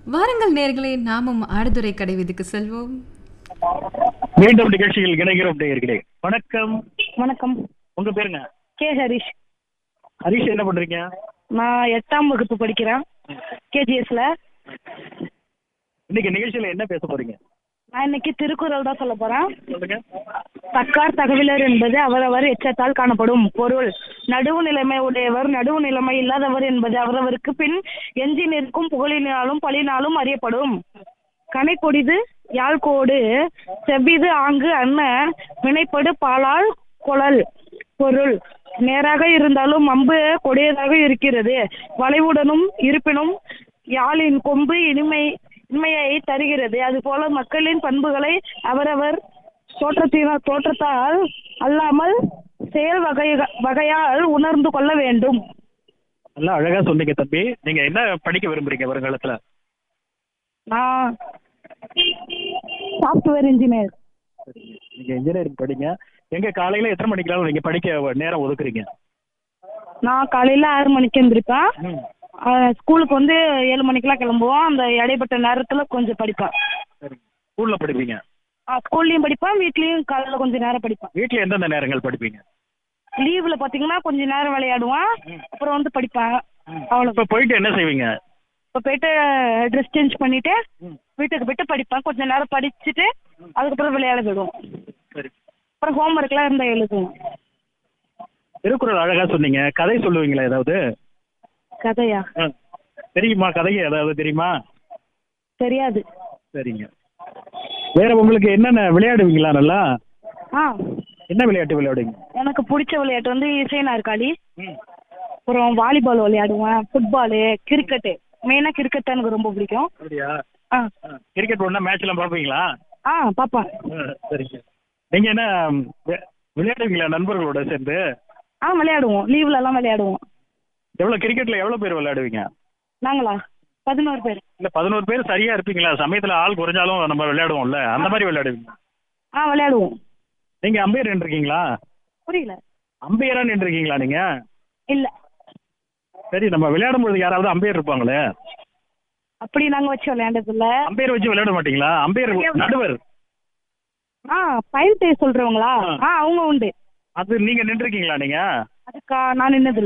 வாருங்கள் நேர்களே நாமும் ஆடுதுறை கடை வீதிக்கு செல்வோம் மீண்டும் நிகழ்ச்சியில் இணைகிறோம் நேயர்களே வணக்கம் வணக்கம் உங்க பேருங்க கே ஹரிஷ் ஹரிஷ் என்ன பண்றீங்க நான் எட்டாம் வகுப்பு படிக்கிறேன் கேஜிஎஸ்ல இன்னைக்கு நிகழ்ச்சியில என்ன பேச போறீங்க நான் இன்னைக்கு திருக்குறள் தான் சொல்ல போறேன் சொல்லுங்க தக்கார் தகவலர் என்பது அவரவர் எச்சத்தால் காணப்படும் பொருள் நடுவு நிலைமை உடையவர் நடுவு நிலைமை இல்லாதவர் என்பது அவரவருக்கு பின் எஞ்சி நிற்கும் புகழினாலும் பழினாலும் அறியப்படும் கனைக்கொடிது யாழ்கோடு செவ்விது ஆங்கு அன்ன வினைப்படு பாலால் குழல் பொருள் நேராக இருந்தாலும் அம்பு கொடியதாக இருக்கிறது வளைவுடனும் இருப்பினும் யாழின் கொம்பு இனிமை இனிமையை தருகிறது அதுபோல மக்களின் பண்புகளை அவரவர் தோற்றத்தின தோற்றத்தால் அல்லாமல் செயல் வகை வகையால் உணர்ந்து கொள்ள வேண்டும் நல்லா அழகா சொன்னீங்க தம்பி நீங்க என்ன படிக்க விரும்புறீங்க வருங்காலத்துல நான் சாஃப்ட்வேர் இன்ஜினியர் நீங்க இன்ஜினியரிங் படிங்க எங்க காலையில எத்தனை மணிக்கெல்லாம் நீங்க படிக்க நேரம் ஒதுக்குறீங்க நான் காலையில ஆறு மணிக்கு எழுந்திருப்பேன் ம். ஆஹ் ஸ்கூலுக்கு வந்து ஏழு மணிக்கெல்லாம் கிளம்புவோம் அந்த இடைப்பட்ட நேரத்துல கொஞ்சம் படிப்பேன் சரி ஸ்கூல்ல படிப்பீங்க ஆஹ் ஸ்கூல்லயும் படிப்பேன் வீட்லயும் காலையில கொஞ்சம் நேரம் படிப்பேன் வீட்ல எந்தெந்த நேரங்கள் படிப்பீங்க லீவ்ல பாத்தீங்கன்னா கொஞ்ச நேரம் விளையாடுவேன் அப்புறம் வந்து படிப்பேன் அவ்வளவு இப்ப போயிட்டு என்ன செய்வீங்க இப்போ போயிட்டு ட்ரெஸ் சேஞ்ச் பண்ணிட்டு வீட்டுக்கு போயிட்டு படிப்பேன் கொஞ்ச நேரம் படிச்சுட்டு அதுக்கப்புறம் விளையாட போயிடுவோம் சரி அப்புறம் ஹோம்ஒர்க்லாம் இருந்தால் எழுதுவோம் திருக்குறள் அழகா சொன்னீங்க கதை சொல்லுவீங்களா ஏதாவது கதையா ஆ. தெரியுமா கதைங்க ஏதாவது தெரியுமா தெரியாது சரிங்க வேற உங்களுக்கு என்னென்ன விளையாடுவீங்களா நல்லா ஆ என்ன விளையாட்டு விளையாடுவீங்க எனக்கு பிடிச்ச விளையாட்டு வந்து இசை நாற்காலி அப்புறம் வாலிபால் விளையாடுவேன் ஃபுட்பாலு கிரிக்கெட்டு மெயினாக கிரிக்கெட் தான் எனக்கு ரொம்ப பிடிக்கும் அப்படியா ஆ கிரிக்கெட் ஒன்றா மேட்ச் எல்லாம் பார்ப்பீங்களா ஆ பார்ப்பேன் ஆ, சரிங்க நீங்க என்ன வி- விளையாடுவீங்களா நண்பர்களோட சேர்ந்து ஆ விளையாடுவோம் லீவ்லலாம் விளையாடுவோம் எவ்வளவு கிரிக்கெட்ல எவ்வளவு பேர் விளையாடுவீங்க நாங்களா பதினோரு பேர் இல்ல பதினோரு பேர் சரியா இருப்பீங்களா சமயத்துல ஆள் குறைஞ்சாலும் நம்ம விளையாடுவோம்ல அந்த மாதிரி விளையாடுவீங்க ஆ விளையாடுவோம் நீங்க அம்பையர் நின்றுருக்கீங்களா புரியல அம்பையரா நின்றுருக்கீங்களா நீங்க இல்லை சரி நம்ம விளையாடும் பொழுது யாராவது அம்பையர் இருப்பாங்களே அப்படி நாங்கள் வச்சு விளையாண்டதில்ல அம்பையர் வச்சு விளையாட மாட்டீங்களா அம்பையர் நடுவர் ஆ பாயிண்ட் சொல்கிறவங்களா ஆ. ஆ அவங்க உண்டு அது நீங்க நின்றுருக்கீங்களா நீங்க அதுக்கா நான் நின்னதில்ல